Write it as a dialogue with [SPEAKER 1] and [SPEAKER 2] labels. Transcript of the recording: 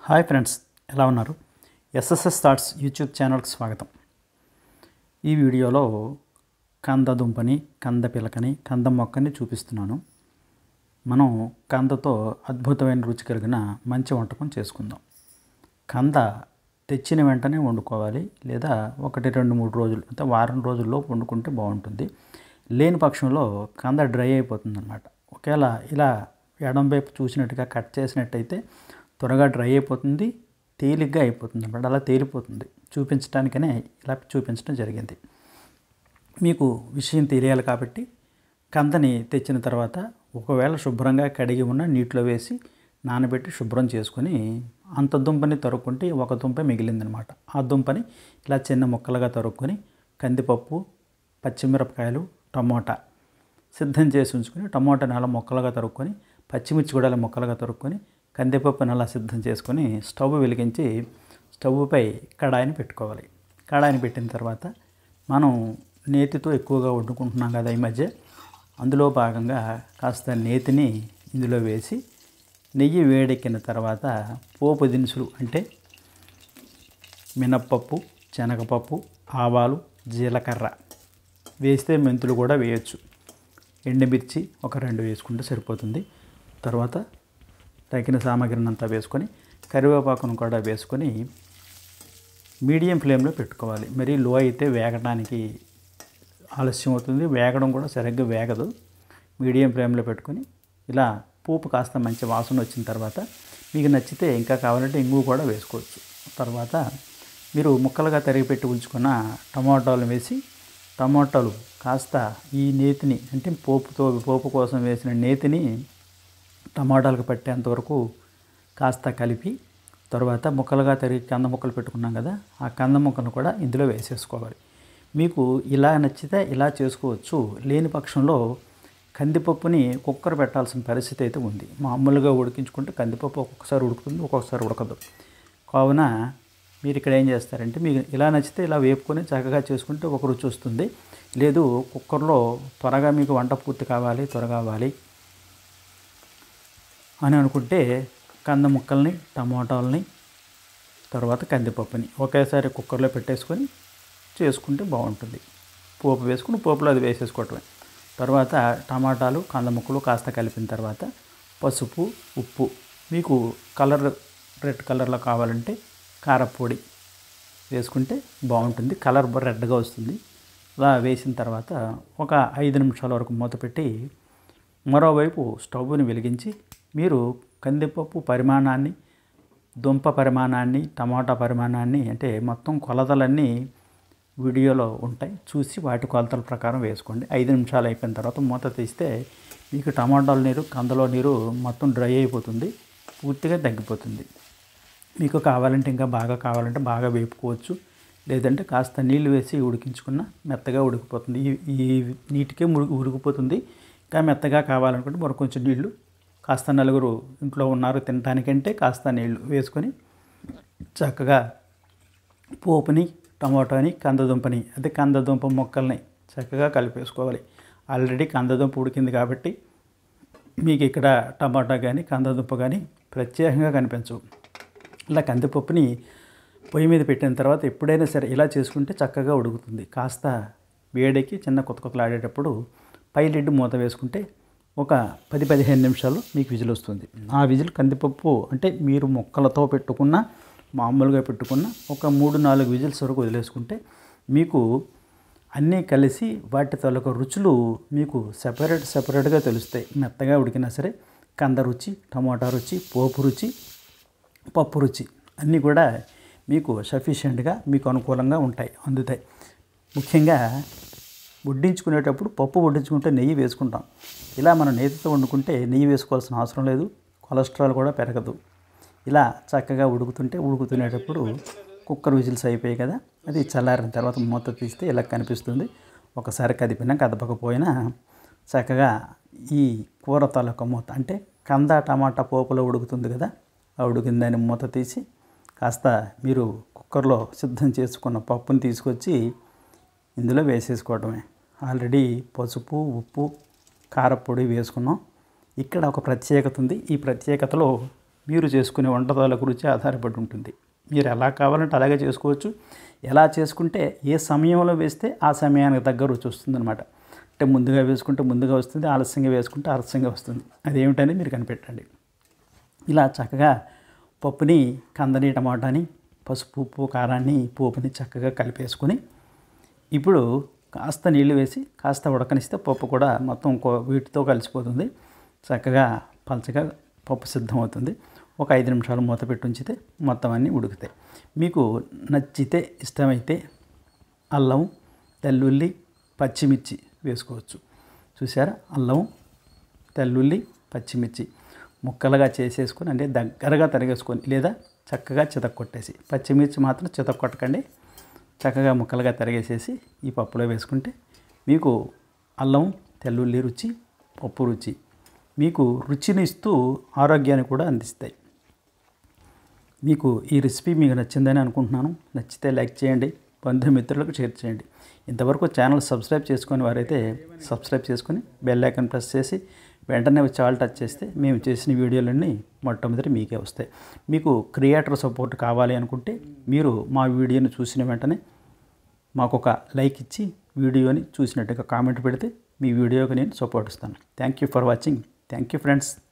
[SPEAKER 1] hi friends ఎలా ఉన్నారు SSS thoughts YouTube ఛానల్కి స్వాగతం ఈ వీడియోలో కంద దుంపని కంద పిలకని కంద మొక్కని చూపిస్తున్నాను మనం కందతో అద్భుతమైన రుచి కలిగిన మంచి వంటకం చేసుకుందాం కంద తెచ్చిన వెంటనే వండుకోవాలి లేదా ఒకటి రెండు మూడు రోజులు అంటే వారం రోజుల్లో వండుకుంటే బాగుంటుంది లేని పక్షంలో కంద డ్రై అయిపోతుంది అనమాట ఒకవేళ ఇలా ఎడం వైపు చూసినట్టుగా కట్ చేసినట్టయితే త్వరగా డ్రై అయిపోతుంది తేలిగ్గా అయిపోతుంది అనమాట అలా తేలిపోతుంది చూపించడానికనే ఇలా చూపించడం జరిగింది మీకు విషయం తెలియాలి కాబట్టి కందని తెచ్చిన తర్వాత ఒకవేళ శుభ్రంగా కడిగి ఉన్న నీటిలో వేసి నానబెట్టి శుభ్రం చేసుకొని అంత దుంపని తరుక్కుంటే ఒక దుంప మిగిలిందనమాట ఆ దుంపని ఇలా చిన్న ముక్కలుగా తరుక్కొని కందిపప్పు పచ్చిమిరపకాయలు టమోటా సిద్ధం చేసి ఉంచుకొని టమోటాని అలా ముక్కలుగా తరుక్కొని పచ్చిమిర్చి కూడా అలా ముక్కలుగా తరుక్కొని కందిపప్పుని అలా సిద్ధం చేసుకొని స్టవ్ వెలిగించి స్టవ్పై కడాయిని పెట్టుకోవాలి కడాయిని పెట్టిన తర్వాత మనం నేతితో ఎక్కువగా వండుకుంటున్నాం కదా ఈ మధ్య అందులో భాగంగా కాస్త నేతిని ఇందులో వేసి నెయ్యి వేడెక్కిన తర్వాత పోపు దినుసులు అంటే మినప్పప్పు శనగపప్పు ఆవాలు జీలకర్ర వేస్తే మెంతులు కూడా వేయచ్చు ఎండుమిర్చి ఒక రెండు వేసుకుంటే సరిపోతుంది తర్వాత తగిన సామాగ్రిని అంతా వేసుకొని కరివేపాకును కూడా వేసుకొని మీడియం ఫ్లేమ్లో పెట్టుకోవాలి మరి లో అయితే వేగడానికి ఆలస్యం అవుతుంది వేగడం కూడా సరిగ్గా వేగదు మీడియం ఫ్లేమ్లో పెట్టుకొని ఇలా పోపు కాస్త మంచి వాసన వచ్చిన తర్వాత మీకు నచ్చితే ఇంకా కావాలంటే ఇంగు కూడా వేసుకోవచ్చు తర్వాత మీరు ముక్కలుగా తరిగి పెట్టి ఉంచుకున్న టమాటాలు వేసి టమాటాలు కాస్త ఈ నేతిని అంటే పోపుతో పోపు కోసం వేసిన నేతిని టమాటాలకు పట్టేంత వరకు కాస్త కలిపి తర్వాత ముక్కలుగా తరిగి కంద ముక్కలు పెట్టుకున్నాం కదా ఆ కంద ముక్కను కూడా ఇందులో వేసేసుకోవాలి మీకు ఇలా నచ్చితే ఇలా చేసుకోవచ్చు లేని పక్షంలో కందిపప్పుని కుక్కర్ పెట్టాల్సిన పరిస్థితి అయితే ఉంది మామూలుగా ఉడికించుకుంటే కందిపప్పు ఒక్కొక్కసారి ఉడుకుతుంది ఒక్కొక్కసారి ఉడకదు కావున మీరు ఇక్కడ ఏం చేస్తారంటే మీకు ఇలా నచ్చితే ఇలా వేపుకొని చక్కగా చేసుకుంటే ఒక రుచి వస్తుంది లేదు కుక్కర్లో త్వరగా మీకు వంట పూర్తి కావాలి త్వరగా అవ్వాలి అని అనుకుంటే కంద ముక్కల్ని టమాటాలని తర్వాత కందిపప్పుని ఒకేసారి కుక్కర్లో పెట్టేసుకొని చేసుకుంటే బాగుంటుంది పోపు వేసుకుని పోపులో అది వేసేసుకోవటమే తర్వాత టమాటాలు కంద ముక్కలు కాస్త కలిపిన తర్వాత పసుపు ఉప్పు మీకు కలర్ రెడ్ కలర్లో కావాలంటే కారపొడి వేసుకుంటే బాగుంటుంది కలర్ రెడ్గా వస్తుంది అలా వేసిన తర్వాత ఒక ఐదు నిమిషాల వరకు మూత పెట్టి మరోవైపు స్టవ్ని వెలిగించి మీరు కందిపప్పు పరిమాణాన్ని దుంప పరిమాణాన్ని టమాటా పరిమాణాన్ని అంటే మొత్తం కొలతలన్నీ వీడియోలో ఉంటాయి చూసి వాటి కొలతల ప్రకారం వేసుకోండి ఐదు నిమిషాలు అయిపోయిన తర్వాత మూత తీస్తే మీకు టమాటాల నీరు కందలో నీరు మొత్తం డ్రై అయిపోతుంది పూర్తిగా తగ్గిపోతుంది మీకు కావాలంటే ఇంకా బాగా కావాలంటే బాగా వేపుకోవచ్చు లేదంటే కాస్త నీళ్ళు వేసి ఉడికించుకున్న మెత్తగా ఉడికిపోతుంది ఈ ఈ నీటికే ముడికి ఉడికిపోతుంది ఇంకా మెత్తగా కావాలనుకుంటే మరి కొంచెం నీళ్ళు కాస్త నలుగురు ఇంట్లో ఉన్నారు తినడానికంటే కాస్త నీళ్ళు వేసుకొని చక్కగా పోపుని టమాటోని కందదుంపని అదే కందదుంప మొక్కల్ని చక్కగా కలిపేసుకోవాలి ఆల్రెడీ కందదుంప ఉడికింది కాబట్టి మీకు ఇక్కడ టమాటా కానీ కందదుంప కానీ ప్రత్యేకంగా కనిపించవు ఇలా కందిపప్పుని పొయ్యి మీద పెట్టిన తర్వాత ఎప్పుడైనా సరే ఇలా చేసుకుంటే చక్కగా ఉడుకుతుంది కాస్త వేడెక్కి చిన్న కొత్త కొత్తలు ఆడేటప్పుడు పై లిడ్ మూత వేసుకుంటే ఒక పది పదిహేను నిమిషాలు మీకు విజిల్ వస్తుంది ఆ విజిల్ కందిపప్పు అంటే మీరు మొక్కలతో పెట్టుకున్న మామూలుగా పెట్టుకున్న ఒక మూడు నాలుగు విజిల్స్ వరకు వదిలేసుకుంటే మీకు అన్నీ కలిసి వాటి తాలూకా రుచులు మీకు సెపరేట్ సెపరేట్గా తెలుస్తాయి మెత్తగా ఉడికినా సరే కంద రుచి టమాటా రుచి పోపు రుచి పప్పు రుచి అన్నీ కూడా మీకు సఫిషియెంట్గా మీకు అనుకూలంగా ఉంటాయి అందుతాయి ముఖ్యంగా వడ్డించుకునేటప్పుడు పప్పు వడ్డించుకుంటే నెయ్యి వేసుకుంటాం ఇలా మనం నెయ్యితో వండుకుంటే నెయ్యి వేసుకోవాల్సిన అవసరం లేదు కొలెస్ట్రాల్ కూడా పెరగదు ఇలా చక్కగా ఉడుకుతుంటే ఉడుకుతునేటప్పుడు కుక్కర్ విజిల్స్ అయిపోయాయి కదా అది చల్లారిన తర్వాత మూత తీస్తే ఇలా కనిపిస్తుంది ఒకసారి కదిపినా కదపకపోయినా చక్కగా ఈ కూర తాలూకా మూత అంటే కంద టమాటా పోపులో ఉడుకుతుంది కదా ఆ ఉడికిన దాన్ని మూత తీసి కాస్త మీరు కుక్కర్లో సిద్ధం చేసుకున్న పప్పుని తీసుకొచ్చి ఇందులో వేసేసుకోవడమే ఆల్రెడీ పసుపు ఉప్పు కారపొడి వేసుకున్నాం ఇక్కడ ఒక ప్రత్యేకత ఉంది ఈ ప్రత్యేకతలో మీరు చేసుకునే వంట తాలూకు రుచి ఆధారపడి ఉంటుంది మీరు ఎలా కావాలంటే అలాగే చేసుకోవచ్చు ఎలా చేసుకుంటే ఏ సమయంలో వేస్తే ఆ సమయానికి తగ్గ రుచి వస్తుందన్నమాట అంటే ముందుగా వేసుకుంటే ముందుగా వస్తుంది ఆలస్యంగా వేసుకుంటే ఆలస్యంగా వస్తుంది అదేమిటని మీరు కనిపెట్టండి ఇలా చక్కగా పప్పుని కందని టమాటాని పసుపు ఉప్పు కారాన్ని పోపుని చక్కగా కలిపేసుకొని ఇప్పుడు కాస్త నీళ్లు వేసి కాస్త ఉడకనిస్తే పప్పు కూడా మొత్తం కో- వీటితో కలిసిపోతుంది చక్కగా పలచగా పప్పు సిద్ధమవుతుంది ఒక ఐదు నిమిషాలు మూత పెట్టి ఉంచితే మొత్తం అన్నీ ఉడుకుతాయి మీకు నచ్చితే ఇష్టమైతే అల్లం తెల్లుల్లి పచ్చిమిర్చి వేసుకోవచ్చు చూసారా అల్లం తెల్లుల్లి పచ్చిమిర్చి ముక్కలుగా చేసేసుకొని అంటే దగ్గరగా తరిగేసుకొని లేదా చక్కగా చితక్కొట్టేసి పచ్చిమిర్చి మాత్రం చితక్కొట్టకండి చక్కగా ముక్కలుగా తరిగేసేసి ఈ పప్పులో వేసుకుంటే మీకు అల్లం తెల్లుల్లి రుచి పప్పు రుచి మీకు రుచిని ఇస్తూ ఆరోగ్యాన్ని కూడా అందిస్తాయి మీకు ఈ రెసిపీ మీకు నచ్చిందని అనుకుంటున్నాను నచ్చితే లైక్ చేయండి బంధుమిత్రులకు షేర్ చేయండి ఇంతవరకు ఛానల్ సబ్స్క్రైబ్ చేసుకుని వారైతే సబ్స్క్రైబ్ చేసుకొని బెల్ ఐకాన్ ప్రెస్ చేసి వెంటనే వచ్చి ఆల్ టచ్ చేస్తే మేము చేసిన వీడియోలన్నీ మొట్టమొదటి మీకే వస్తాయి మీకు క్రియేటర్ సపోర్ట్ కావాలి అనుకుంటే మీరు మా వీడియోని చూసిన వెంటనే మాకు ఒక లైక్ ఇచ్చి వీడియోని చూసినట్టుగా కామెంట్ పెడితే మీ వీడియోకి నేను సపోర్ట్ ఇస్తాను thank you for watching thank you friends